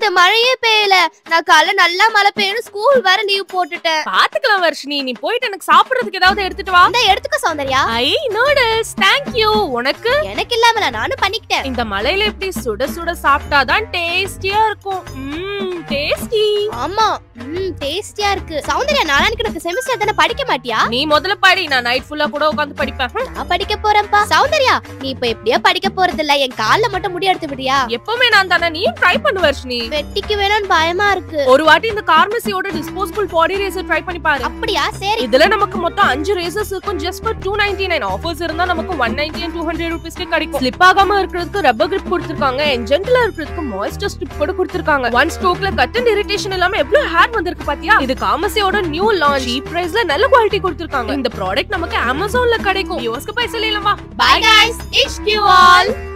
இங்க மழையே பெய்யல நான் காலைல நல்லா மழை பெய்யணும் ஸ்கூல் வேற லீவ் போட்டுட்டேன் பாத்துக்கலாம் வர்ஷினி நீ போயிட்டு எனக்கு சாப்பிடுறதுக்கு ஏதாவது எடுத்துட்டு வா இந்த எடுத்துக்க சௌந்தர்யா ஐ நூடுல்ஸ் தேங்க் யூ உனக்கு எனக்கு இல்லாமல நானும் பண்ணிக்கிட்டேன் இந்த மலையில இப்படி சுட சுட சாப்பிட்டாதான் டேஸ்டியா இருக்கும் ம் டேஸ்டி ஆமா ம் டேஸ்டியா இருக்கு சௌந்தர்யா நாளானிக்கு எனக்கு செமிஸ்டர் தானே படிக்க மாட்டியா நீ முதல்ல படி நான் நைட் ஃபுல்லா கூட உட்காந்து படிப்பேன் ஹம், நான் படிக்க போறேன்ப்பா சௌந்தர்யா நீ இப்ப எப்படியோ படிக்க போறது இல்ல என் கால்ல மட்டும் முடி எடுத்து விடியா எப்பவுமே நான் தானே நீயும் ட்ரை பண்ணு வர்ஷினி வெட்டிக்கு வேணும்னு பயமா இருக்கு ஒரு வாட்டி இந்த கார்மசியோட டிஸ்போசபிள் பாடி ரேசர் ட்ரை பண்ணி பாரு அப்படியா சரி இதுல நமக்கு மொத்தம் அஞ்சு ரேசர்ஸ் இருக்கும் just for two ninety nine offers இருந்தா நமக்கு one ninety and two hundred ருபீஸ்க்கு கிடைக்கும் ஸ்லிப் ஆகாம இருக்கிறதுக்கு ரப்பர் கிரிப் கொடுத்திருக்காங்க அண்ட் ஜென்டலா இருக்கிறதுக்கு மாய்ஸ்டர் ஸ்ட்ரிப் கூட கொடுத்திருக்காங்க ஒன் ஸ்ட்ரோக்ல கட் அண்ட் இரிட்டேஷன் இல்லாம எவ்வளவு ஹேர் வந்திருக்கு பாத்தியா இது காமசியோட நியூ லான்ச் சீப் பிரைஸ்ல நல்ல குவாலிட்டி கொடுத்திருக்காங்க இந்த ப்ராடக்ட் நமக்கு அமேசான்ல கிடைக்கும் யோஸ்க்கு பைசா இல்லவா bye guys it's you all